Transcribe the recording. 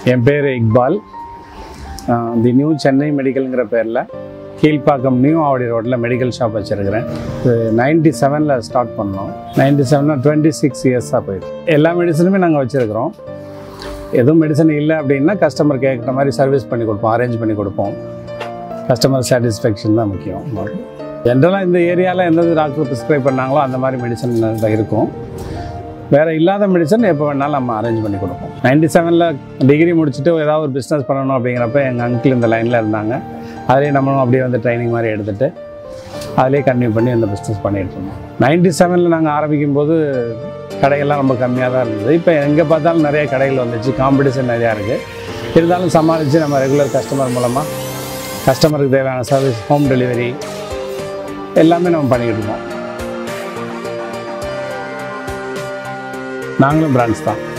என் பேர் Iqbal the new Chennai மெடிக்கல்ங்கிற பேரில் கீழ்ப்பாக்கம் நியூ ஆவடி ரோட்டில் மெடிக்கல் ஷாப் வச்சுருக்கிறேன் இது நைன்டி செவனில் ஸ்டார்ட் பண்ணோம் நைன்டி செவனில் டுவெண்ட்டி சிக்ஸ் இயர்ஸாக போயிடுச்சு எல்லா மெடிசனுமே நாங்கள் வச்சுருக்கிறோம் எதுவும் மெடிசன் இல்லை அப்படின்னா கஸ்டமர் கேட்குற மாதிரி சர்வீஸ் பண்ணி கொடுப்போம் அரேஞ்ச் பண்ணி கொடுப்போம் கஸ்டமர் சாட்டிஸ்ஃபேக்ஷன் தான் முக்கியம் ஜென்ரலாக இந்த ஏரியாவில் எந்தெந்த டாக்டர் ப்ரிஸ்கிரைப் பண்ணாங்களோ அந்த மாதிரி மெடிசன் இருக்கும் வேறு இல்லாத மெடிசன் எப்போ வேணாலும் நம்ம அரேஞ்ச் பண்ணி கொடுப்போம் நைன்டி செவனில் டிகிரி முடிச்சுட்டு ஏதாவது ஒரு பிஸ்னஸ் பண்ணணும் அப்படிங்கிறப்ப எங்கள் அங்கிள் இந்த லைனில் இருந்தாங்க அதிலே நம்மளும் அப்படியே வந்து ட்ரைனிங் மாதிரி எடுத்துகிட்டு அதிலே கன்டினியூ பண்ணி அந்த பிஸ்னஸ் பண்ணிட்டு இருந்தோம் நைன்டி செவனில் நாங்கள் ஆரம்பிக்கும் போது கடைகள்லாம் ரொம்ப கம்மியாக தான் இருந்தது இப்போ எங்கே பார்த்தாலும் நிறைய கடைகள் வந்துச்சு காம்படிஷன் நிறையா இருக்குது இருந்தாலும் சமாளித்து நம்ம ரெகுலர் கஸ்டமர் மூலமாக கஸ்டமருக்கு தேவையான சர்வீஸ் ஹோம் டெலிவரி எல்லாமே நம்ம பண்ணிக்கிட்டு இருக்கோம் நாங்களும் பிரான்ச் தான்